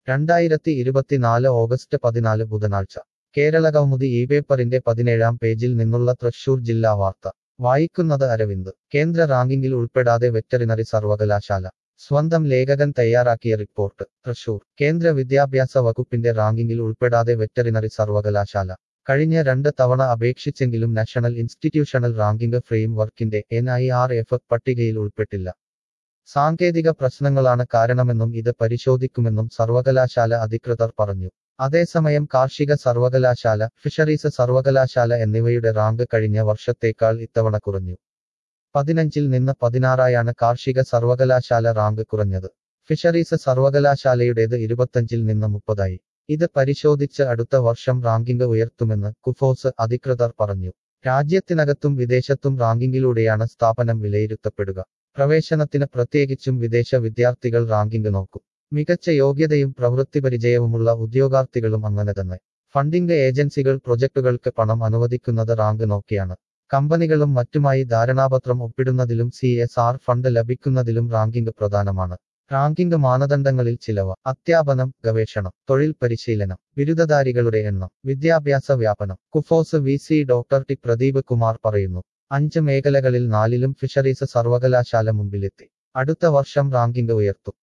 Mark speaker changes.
Speaker 1: രണ്ടായിരത്തി ഇരുപത്തിനാല് ഓഗസ്റ്റ് പതിനാല് ബുധനാഴ്ച കേരളകൗമുദി ഈ പേപ്പറിന്റെ പതിനേഴാം പേജിൽ നിന്നുള്ള തൃശൂർ ജില്ലാ വാർത്ത വായിക്കുന്നത് അരവിന്ദ് കേന്ദ്ര റാങ്കിങ്ങിൽ ഉൾപ്പെടാതെ വെറ്ററിനറി സർവകലാശാല സ്വന്തം ലേഖകൻ തയ്യാറാക്കിയ റിപ്പോർട്ട് തൃശൂർ കേന്ദ്ര വിദ്യാഭ്യാസ വകുപ്പിന്റെ റാങ്കിങ്ങിൽ ഉൾപ്പെടാതെ വെറ്ററിനറി സർവകലാശാല കഴിഞ്ഞ രണ്ട് തവണ അപേക്ഷിച്ചെങ്കിലും നാഷണൽ ഇൻസ്റ്റിറ്റ്യൂഷണൽ റാങ്കിംഗ് ഫ്രെയിം വർക്കിന്റെ എൻ ഐ ആർ എഫ് പട്ടികയിൽ ഉൾപ്പെട്ടില്ല സാങ്കേതിക പ്രശ്നങ്ങളാണ് കാരണമെന്നും ഇത് പരിശോധിക്കുമെന്നും സർവകലാശാല അധികൃതർ പറഞ്ഞു അതേസമയം കാർഷിക സർവകലാശാല ഫിഷറീസ് സർവകലാശാല എന്നിവയുടെ റാങ്ക് കഴിഞ്ഞ വർഷത്തേക്കാൾ ഇത്തവണ കുറഞ്ഞു പതിനഞ്ചിൽ നിന്ന് പതിനാറായാണ് കാർഷിക സർവകലാശാല റാങ്ക് കുറഞ്ഞത് ഫിഷറീസ് സർവകലാശാലയുടേത് ഇരുപത്തഞ്ചിൽ നിന്ന് മുപ്പതായി ഇത് പരിശോധിച്ച് അടുത്ത വർഷം റാങ്കിംഗ് ഉയർത്തുമെന്ന് കുഫോസ് അധികൃതർ പറഞ്ഞു രാജ്യത്തിനകത്തും വിദേശത്തും റാങ്കിങ്ങിലൂടെയാണ് സ്ഥാപനം വിലയിരുത്തപ്പെടുക പ്രവേശനത്തിന് പ്രത്യേകിച്ചും വിദേശ വിദ്യാർത്ഥികൾ റാങ്കിംഗ് നോക്കും മികച്ച യോഗ്യതയും പ്രവൃത്തിപരിചയവുമുള്ള ഉദ്യോഗാർത്ഥികളും അങ്ങനെ തന്നെ ഫണ്ടിംഗ് ഏജൻസികൾ പ്രൊജക്ടുകൾക്ക് പണം അനുവദിക്കുന്നത് റാങ്ക് നോക്കിയാണ് കമ്പനികളും മറ്റുമായി ധാരണാപത്രം ഒപ്പിടുന്നതിലും സി എസ് ആർ ഫണ്ട് ലഭിക്കുന്നതിലും റാങ്കിംഗ് പ്രധാനമാണ് റാങ്കിംഗ് മാനദണ്ഡങ്ങളിൽ ചിലവ അധ്യാപനം ഗവേഷണം തൊഴിൽ പരിശീലനം ബിരുദധാരികളുടെ എണ്ണം വിദ്യാഭ്യാസ വ്യാപനം KUFOS V C doctor T Pradeep Kumar പറയുന്നു അഞ്ച് മേഖലകളിൽ നാലിലും ഫിഷറീസ് സർവകലാശാല മുമ്പിലെത്തി അടുത്ത വർഷം റാങ്കിംഗ് ഉയർത്തും